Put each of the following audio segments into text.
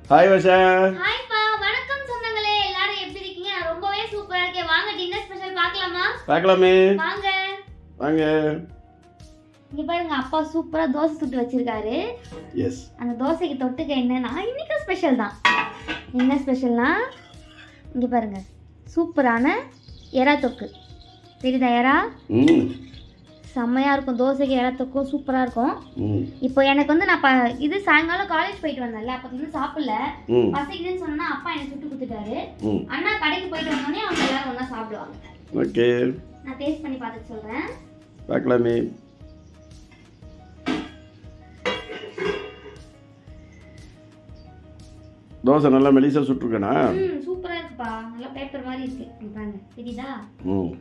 Hi வஷா ஹாய்ப்பா வணக்கம் சொந்தங்களே எல்லாரும் எப்படி இருக்கீங்க நான் ரொம்பவே சூப்பரா இருக்கேன் வாங்க டின்னர் ஸ்பெஷல் பார்க்கலாமா பார்க்கலாமே வாங்க வாங்க இங்க பாருங்க அப்பா சூப்பரா தோசை சுட்டு வச்சிருக்காரு எஸ் அந்த தோசைக்கு தொட்டுக்க என்னன்னா இன்னைக்கு ஸ்பெஷல் தான் என்ன ஸ்பெஷல்னா இங்க பாருங்க சூப்பரான எறா தொக்கு தெரியுதா எறா ம் செம்மையா இருக்கும் தோசைக்கு எறா தொக்கும் சூப்பரா இருக்கும் ம் இப்போ எனக்கு வந்து நான் ப- இது சாயங்காலம் காலேஜ் போயிட்டு வந்தேன்ல அப்போ வந்து சாப்பிடல ம் பசிக்குதுன்னு சொன்னா அப்பா எனக்கு சுட்டு கொடுத்துட்டாரு ம் அண்ணா கடைக்கு போயிட்டு வந்தோடனே அவங்க எல்லாரும் ஒன்றா சாப்பிடுவாங்க ஓகே நான் டேஸ்ட் பண்ணி பார்த்துட்டு சொல்கிறேன் பார்க்கலாமே தோசை நல்லா மெலிசா சுட்டுருக்கேனா ம் சூப்பராக இருக்குப்பா நல்லா பேப்பர் மாதிரி இருக்கு இங்க பாருங்க தெரியுதா ம்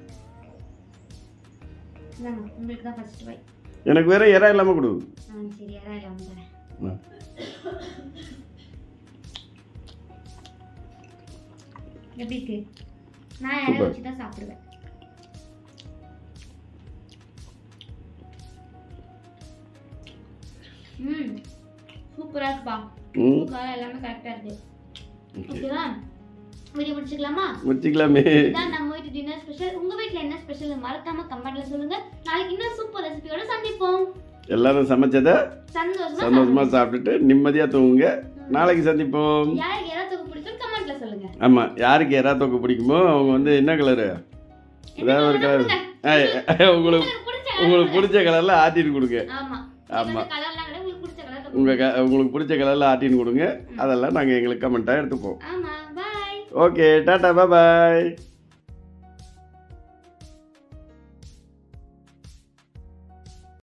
இந்தாங்க உங்களுக்கு தான் ஃபர்ஸ்ட் பை எனக்கு வேற இறா இல்லாமல் கொடு ஆ சரி யாரா இல்லை வந்துடுறேன் ஆ. எப்படி இருக்கு நான் யாரை Super. வச்சு தான் சாப்பிடுவேன் ம் சூப்பராக இருக்குப்பா ம் உப்பு காரம் எல்லாமே கரெக்டாக இருக்கு ஓகே ஓகேவா வீடியோ முடிச்சுக்கலாமா முடிச்சிக்கலாமே இதான் நம்ம வீட்டு டின்னர் ஸ்பெஷல் உங்க வீட்ல என்ன ஸ்பெஷல் மறக்காம கமெண்ட்ல சொல்லுங்க நாளைக்கு இன்னும் சூப்பர் ரெசிபியோட சந்திப்போம் எல்லாரும் சமைச்சதை சந்தோஷமா சந்தோஷமா சாப்பிட்டுட்டு நிம்மதியா தூங்குங்க நாளைக்கு சந்திப்போம் யாருக்கு யாராவது தொகுப்பு பிடிக்கும் கமெண்ட்ல சொல்லுங்க ஆமா யாருக்கு எறா தொக்கு பிடிக்குமோ அவங்க வந்து என்ன கலரு ஏதாவது ஒரு கலர் உங்களுக்கு உங்களுக்கு பிடிச்ச உங்களுக்கு பிடிச்ச கலர்ல ஆட்டின்னு கொடுங்க ஆமா ஆமா. கலர்லாம் கிடையாது உங்களுக்கு பிடிச்ச கலர் உங்க க உங்களுக்கு பிடிச்ச கலர்ல ஆட்டின்னு கொடுங்க அதெல்லாம் நாங்க எங்களுக்கு கமெண்டா எடுத்துப்போம் ஆமா பாய் ஓகே டாடா பாய்